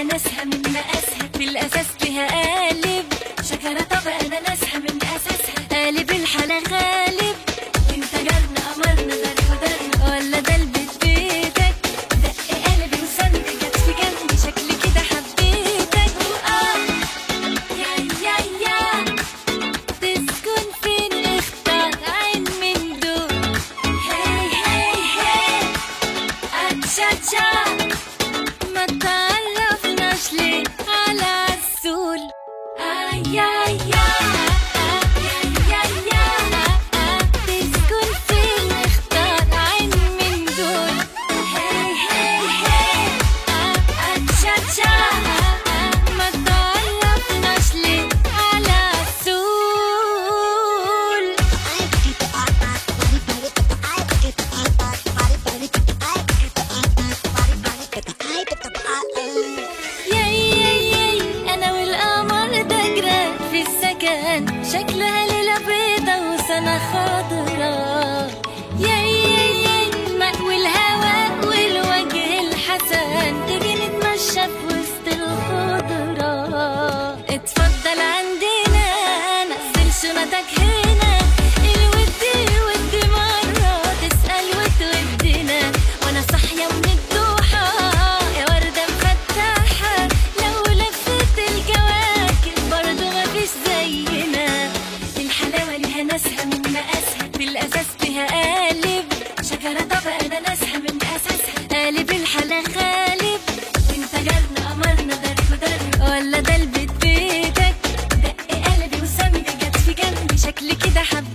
ليها ناسها من مقاسها في الاساس فيها قالب شجرة طب انا ناسها من اساسها قالب الحلا غالب انت جارنا قمرنا دار ودارنا ولا ده البيت بيتك دق قلبي وسند جت في جنبي شكلي كده حبيتك واه يا يا يا تسكن فين اختار عين من دول هاي هاي هاي اتشاتشا ما تعرفناش ليه على عسول آي آي آي تسكن فين اختار عين من دول هاي هاي هاي اتشاتشا ما تعرفناش ليه على عسول ياي ياي ياي انا والقمر ده جيران في السكن شكلها ليلة بيضة وسنة خضرا ياي ياي ياي الماء والهواء والوجه الحسن تيجي نتمشى في وسط الخضرا اتفضل عندنا نزل شنطك هنا الود الود مرة تسأل وتودنا وانا صاحية من الضحى يا وردة مفتحة لو لفت الكواكب برضو مفيش زينا الحلاوة ليها ناسها من مقاسها في الأساس فيها قالب شجرة طب أنا ناسها من أساسها قالب الحلا غالب انت جارنا قمرنا دار ودار ولا ده البيت بيتك دق قلبي وسمي جت في جنبي شكلي كده حب